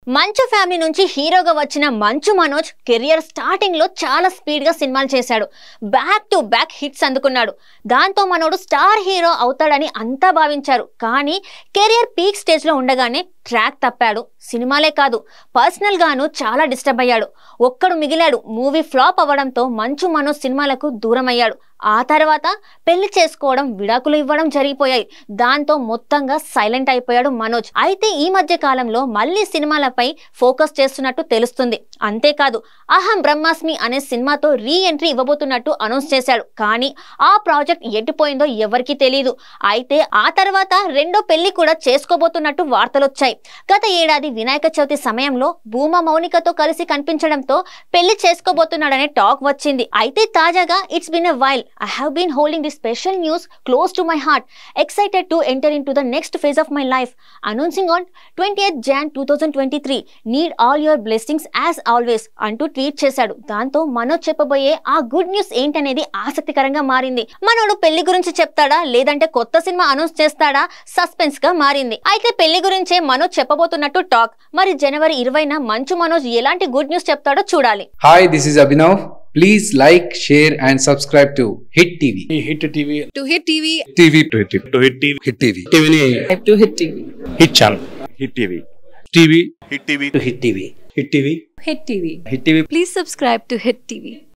మంచు ఫ్యామిలీ నుంచి హీరోగా వచ్చిన మంచు మనోజ్ కెరియర్ స్టార్టింగ్ లో చాలా స్పీడ్ గా సినిమాలు చేశాడు బ్యాక్ టు బ్యాక్ హిట్స్ అందుకున్నాడు దాంతో మనోడు స్టార్ హీరో అవుతాడని అంతా భావించారు కానీ కెరియర్ పీక్ స్టేజ్ లో ఉండగానే ట్రాక్ తప్పాడు సినిమాలే కాదు పర్సనల్ గాను చాలా డిస్టర్బ్ అయ్యాడు ఒక్కడు మిగిలాడు మూవీ ఫ్లాప్ అవ్వడంతో మంచు మనోజ్ సినిమాలకు దూరం అయ్యాడు ఆ తర్వాత పెళ్లి చేసుకోవడం విడాకులు ఇవ్వడం జరిగిపోయాయి దాంతో మొత్తంగా సైలెంట్ అయిపోయాడు మనోజ్ అయితే ఈ మధ్య కాలంలో మళ్ళీ సినిమాలపై ఫోకస్ చేస్తున్నట్టు తెలుస్తుంది అంతేకాదు అహం బ్రహ్మాస్మి అనే సినిమాతో రీ ఎంట్రీ ఇవ్వబోతున్నట్టు అనౌన్స్ చేశాడు కానీ ఆ ప్రాజెక్ట్ ఎట్టిపోయిందో ఎవరికీ తెలియదు అయితే ఆ తర్వాత రెండో పెళ్లి కూడా చేసుకోబోతున్నట్టు వార్తలొచ్చాయి గత ఏడాది వినాయక చవితి సమయంలో భూమా మౌనికతో కలిసి కనిపించడంతో పెళ్లి చేసుకోబోతున్నాడనే టాక్ వచ్చింది అయితే తాజాగా it's been a while I have been holding the special news close to my heart excited to enter in to the next phase of my life announcing on twenty eighth Jan two thousand twenty three need all your blessings as always అంటూ tweet చేశాడు దాంతో మనోజ్ చెప్పబోయే ఆ good news ఏంటనేది ఆసక్తికరంగా మారింది మనోడు పెళ్లి గురించి చెప్తాడా లేదంటే కొత్త సినిమా అనౌన్స్ చేస్తాడా సస్పెన్స్ గా మారింది అయితే పెళ్లి గురించే మనోజ్ చెప్పబోతున్నట్టు టాక్ మరి జనవరి ఇరవైన మంచు మనోజ్ ఎలాంటి గుడ్ న్యూస్ చెప్తాడో చూడాలి Hi, this is Abhinav. Please like, share, and subscribe to Hit TV. Hit TV to hit TV TV. To hit to hit TV Hit TV. టీవీని to hit TV hit channel hit TV TV hit TV to hit TV hit TV hit TV hit TV please subscribe to hit TV